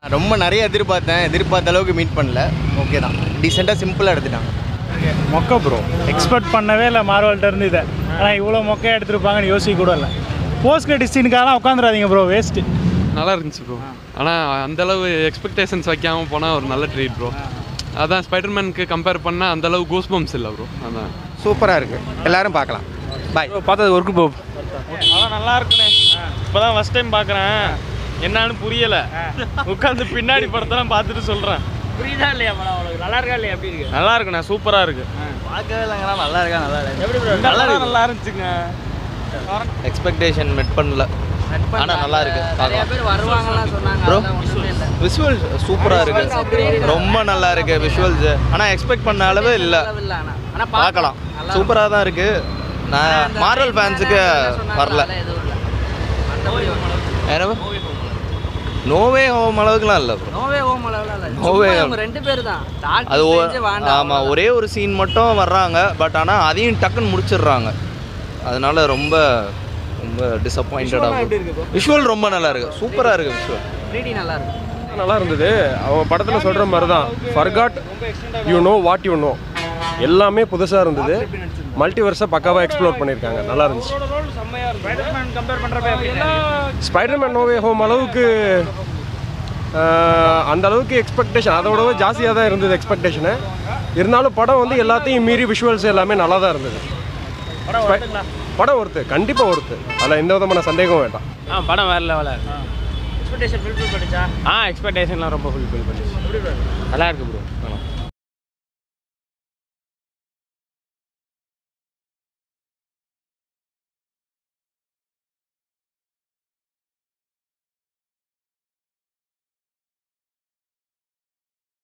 ரொம்ப நிறைய எதிர்பார்த்தேன் எதிர்பார்த்த அளவுக்கு மீட் பண்ணல ஓகே தான் டீசெண்டாக சிம்பிளாக எடுத்துட்டாங்க மொக்க ப்ரோ எக்ஸ்பெக்ட் பண்ணவே இல்லை மார்வல்ட்ட இருந்து இதை ஆனால் இவ்வளோ மொக்கையாக எடுத்துருப்பாங்கன்னு யோசிக்க கூட இல்லை போஸ்ட் கிரெடிட் சீனுக்காக உட்காந்துடாதீங்க ப்ரோ வேஸ்ட்டு நல்லா இருந்துச்சு ப்ரோ ஆனால் அந்த அளவு எக்ஸ்பெக்டேஷன்ஸ் வைக்காமல் போனால் ஒரு நல்ல ட்ரீட் ப்ரோ அதான் ஸ்பைடர்மேனுக்கு கம்பேர் பண்ணால் அந்த அளவு கூஸ் பம்ப்ஸ் இல்லை ப்ரோ அதான் சூப்பராக இருக்குது எல்லாரும் பார்க்கலாம் பாய் பார்த்தது ஒர்க்கு போ அதான் நல்லா இருக்குண்ணே இப்போ தான் ஃபஸ்ட் டைம் பார்க்குறேன் என்னன்னு புரியலை உட்காந்து பின்னாடி படத்தெல்லாம் பார்த்துட்டு சொல்கிறேன் புரியுதா இல்லையா படம் உங்களுக்கு நல்லா இருக்கா இல்லையா எப்படி இருக்கு நல்லா இருக்குண்ணே சூப்பராக இருக்கு பார்க்கவே இல்லைங்கண்ணா நல்லா இருக்கா நல்லா இருக்கு எப்படி நல்லா நல்லா இருந்துச்சுங்க எக்ஸ்பெக்டேஷன் மெட் பண்ணல ஆனால் நல்லா இருக்கு நிறைய பேர் வருவாங்கலாம் சொன்னாங்க Bro. அதெல்லாம் ஒண்ணுமே இல்ல விஷுவல் சூப்பராக இருக்கு ரொம்ப நல்லா இருக்கு விஷுவல்ஸ் ஆனால் எக்ஸ்பெக்ட் பண்ண அளவு இல்லை இல்ல ஆனா ஆனா பார்க்கலாம் நல்லா சூப்பராக தான் இருக்கு நான் மார்வல் ஃபேன்ஸுக்கு வரல அதெல்லாம் எதுவும் இல்ல மத்தபடி என்னவா நோவே ஹோம் அளவுக்குலாம் இல்லை ப்ரோ நோவே ஓம் அளவுல இல்ல No way சும்மா home. இவங்க ரெண்டு பேர் தான் அது டாக்டர் ஒ- வாண்டா ஆமாம் ஒரே ஒரு சீன் மட்டும் வர்றாங்க பட் ஆனால் அதையும் டக்குன்னு முடிச்சிடுறாங்க அதனால ரொம்ப ரொம்ப டிசப்பாயிண்டடாக விஷுவல் ரொம்ப நல்லா இருக்கு சூப்பராக இருக்கு விஷுவல் 3D நல்லா இருக்கு நல்லா இருந்தது அவன் படத்தில் சொல்கிற மாதிரி தான் forgot you know what you know எல்லாமே புதுசாக இருந்தது மல்டிவர்ஸை பக்காவாக எக்ஸ்ப்ளோர் பண்ணியிருக்காங்க நல்லா இருந்துச்சு கம்பேர் பண்ணுறப்ப ஸ்பைடர்மேன் நோவே ஹோம் அளவுக்கு ஆஹ், அந்த அளவுக்கு எக்ஸ்பெக்டேஷன் அதோட ஜாஸ்தியாக தான் இருந்தது எக்ஸ்பெக்டேஷனு இருந்தாலும் படம் வந்து எல்லாத்தையும் மீறி விஷுவல்ஸ் எல்லாமே நல்லா தான் இருந்தது Spy- படம் ஒருத்து கண்டிப்பாக ஒருத்து அதில் எந்த விதமான சந்தேகமும் வேண்டாம் ஆ படம் வேறு லெவலாக இருக்கு எக்ஸ்பெக்டேஷன் ஃபுல்ஃபில் பண்ணிச்சா ஆ எக்ஸ்பெக்டேஷன்லாம் ரொம்ப ஃபுல்ஃபில் பண்ணிச்சு நல்லா இருக்கு ப்ரோ